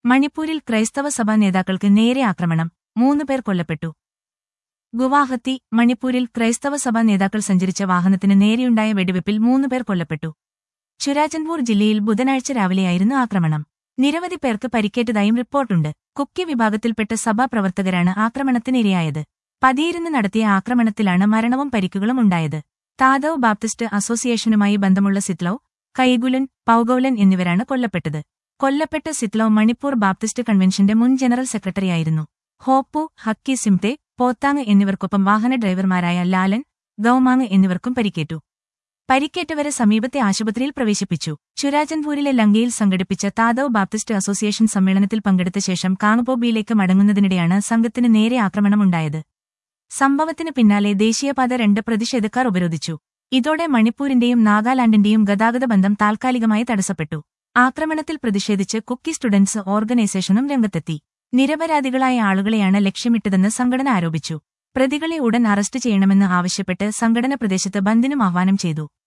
മണിപ്പൂരിൽ ക്രൈസ്തവ സഭാ നേതാക്കൾക്ക് നേരെ ആക്രമണം മൂന്ന് പേർ കൊല്ലപ്പെട്ടു ഗുവാഹത്തി മണിപ്പൂരിൽ ക്രൈസ്തവ സഭാ നേതാക്കൾ സഞ്ചരിച്ച വാഹനത്തിന് നേരെയുണ്ടായ വെടിവെപ്പിൽ മൂന്ന് പേർ കൊല്ലപ്പെട്ടു ചുരാചൻപൂർ ജില്ലയിൽ ബുധനാഴ്ച രാവിലെയായിരുന്നു ആക്രമണം നിരവധി പേർക്ക് പരിക്കേറ്റതായും റിപ്പോർട്ടുണ്ട് കുക്കി വിഭാഗത്തിൽപ്പെട്ട സഭാ പ്രവർത്തകരാണ് ആക്രമണത്തിനിരയായത് പതിയിരുന്ന് നടത്തിയ ആക്രമണത്തിലാണ് മരണവും പരിക്കുകളും ഉണ്ടായത് താതവ് ബാപ്റ്റിസ്റ്റ് അസോസിയേഷനുമായി ബന്ധമുള്ള സിത്ലൌ കൈഗുലൻ പൌഗൌലൻ എന്നിവരാണ് കൊല്ലപ്പെട്ടത് കൊല്ലപ്പെട്ട സിത്ലൌ മണിപ്പൂർ ബാപ്റ്റിസ്റ്റ് കൺവെൻഷന്റെ മുൻ ജനറൽ സെക്രട്ടറിയായിരുന്നു ഹോപ്പു ഹക്കി സിംതെ പോത്താങ് എന്നിവർക്കൊപ്പം വാഹന ഡ്രൈവർമാരായ ലാലൻ ഗൌമാങ് എന്നിവർക്കും പരിക്കേറ്റു പരിക്കേറ്റവരെ സമീപത്തെ ആശുപത്രിയിൽ പ്രവേശിപ്പിച്ചു ചുരാചൻപൂരിലെ ലങ്കയിൽ സംഘടിപ്പിച്ച താതവ് ബാപ്റ്റിസ്റ്റ് അസോസിയേഷൻ സമ്മേളനത്തിൽ പങ്കെടുത്ത ശേഷം കാങ്ങുപോബിയിലേക്ക് മടങ്ങുന്നതിനിടെയാണ് സംഘത്തിന് നേരെ ആക്രമണമുണ്ടായത് സംഭവത്തിന് പിന്നാലെ ദേശീയപാത രണ്ട് പ്രതിഷേധക്കാർ ഉപരോധിച്ചു ഇതോടെ മണിപ്പൂരിന്റെയും നാഗാലാൻഡിന്റെയും ഗതാഗത ബന്ധം താൽക്കാലികമായി തടസ്സപ്പെട്ടു ആക്രമണത്തിൽ പ്രതിഷേധിച്ച് കുക്കി സ്റ്റുഡൻസ് ഓർഗനൈസേഷനും രംഗത്തെത്തി നിരപരാധികളായ ആളുകളെയാണ് ലക്ഷ്യമിട്ടതെന്ന് സംഘടന ആരോപിച്ചു പ്രതികളെ ഉടൻ അറസ്റ്റ് ചെയ്യണമെന്ന് ആവശ്യപ്പെട്ട് സംഘടന പ്രദേശത്ത് ബന്ദിനും ആഹ്വാനം ചെയ്തു